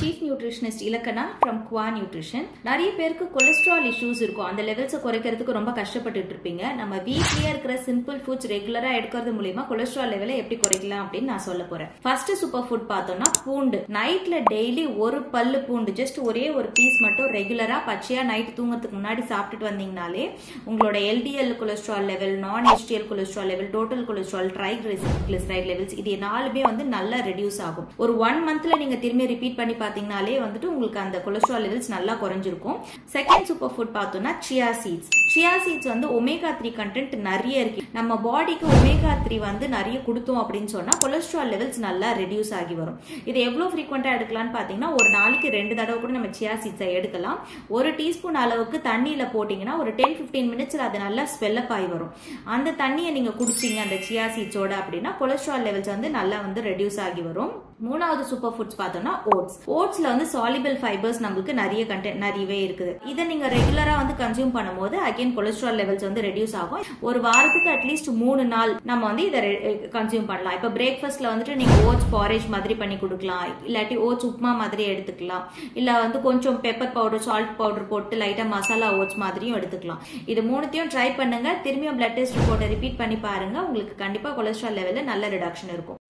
chief nutritionist Ilakkana from Qua nutrition நிறைய பேருக்கு cholesterol issues இருக்கும் அந்த லெவல்ஸை குறைக்கிறதுக்கு ரொம்ப கஷ்டப்பட்டுட்டு இருப்பீங்க நம்ம வீட்லயே இருக்கிற சிம்பிள் ஃபுட்ஸ் ரெகுலரா எடுக்கிறது மூலியமா கொலஸ்ட்ரால் லெவலை எப்படி குறைக்கலாம் அப்படின்னு நான் சொல்ல போறேன் ஃபர்ஸ்ட் சூப்பர் ஃபுட் பார்த்தோம்னா பூண்டு நைட்ல டெய்லி ஒரு பல்லு பூண்டு ஜஸ்ட் ஒரே ஒரு பீஸ் மட்டும் ரெகுலரா பச்சையா நைட் தூங்கறதுக்கு முன்னாடி சாப்பிட்டுட்டு வந்தீங்கனாலே உங்களோட எல்டிஎல் கொலஸ்ட்ரால் லெவல் நான் HDL cholesterol level total cholesterol triglyceride levels இது நாலுமே வந்து நல்லா ரெடியூஸ் ஆகும் ஒரு ஒன் மந்த்ல நீங்க திரும்பி ரிப்பீட் பண்ணி பாத்தீங்கனாலே வந்துட்டு உங்களுக்கு அந்த கொலஸ்ட்ரால் லெவல்ஸ் நல்லா குறைஞ்சிருக்கும் செகண்ட் சூப்பர் ஃபுட் பார்த்தோம்னா சியா சீட்ஸ் சியா சீட்ஸ் வந்து ஒமேகா த்ரீ கண்டென்ட் நிறைய இருக்கு நம்ம பாடிக்கு ஒமேகா த்ரீ வந்து நிறைய கொடுத்தோம் அப்படின்னு சொன்னா கொலஸ்ட்ரால் லெவல்ஸ் நல்லா ரெடியூஸ் ஆகி வரும் இது எவ்வளவு ஃப்ரீக்வெண்டா எடுக்கலாம்னு பாத்தீங்கன்னா ஒரு நாளைக்கு ரெண்டு தடவை கூட நம்ம சியா சீட்ஸை எடுக்கலாம் ஒரு டீஸ்பூன் அளவுக்கு தண்ணியில போட்டீங்கன்னா ஒரு டென் பிப்டீன் மினிட்ஸ்ல அது நல்லா ஸ்வெல்லப் ஆகி வரும் அந்த தண்ணியை நீங்க குடிச்சீங்க அந்த சியா சீட்ஸோட அப்படின்னா கொலஸ்ட்ரால் லெவல்ஸ் வந்து நல்லா வந்து ரெடியூஸ் ஆகி வரும் மூணாவது சூப்பர் ஃபுட்ஸ் பார்த்தோம்னா ஓட்ஸ் ஓட்ஸ்ல வந்து சாலிபிள் ஃபைபர்ஸ் நம்மளுக்கு நிறைய கண்டென்ட் நிறையவே இருக்குது இதை நீங்க ரெகுலரா வந்து கன்சியூம் பண்ணும்போது அகைன் கொலஸ்ட்ரால் லெவல்ஸ் வந்து ரெடியூஸ் ஆகும் ஒரு வாரத்துக்கு அட்லீஸ்ட் மூணு நாள் நம்ம வந்து இதை கன்சியூம் பண்ணலாம் இப்போ பிரேக்ஃபாஸ்ட்ல வந்துட்டு நீங்க ஓட்ஸ் பாரேஜ் மாதிரி பண்ணி கொடுக்கலாம் இல்லாட்டி ஓட்ஸ் உப்மா மாதிரி எடுத்துக்கலாம் இல்ல வந்து கொஞ்சம் பெப்பர் பவுடர் சால்ட் பவுடர் போட்டு லைட்டா மசாலா ஓட்ஸ் மாதிரியும் எடுத்துக்கலாம் இது மூணுத்தையும் ட்ரை பண்ணுங்க திரும்பியும் பிளட் டெஸ்ட் ரிப்போர்ட்டை ரிப்பீட் பண்ணி பாருங்க உங்களுக்கு கண்டிப்பா கொலஸ்ட்ரால் லெவலில் நல்ல ரிடக்ஷன் இருக்கும்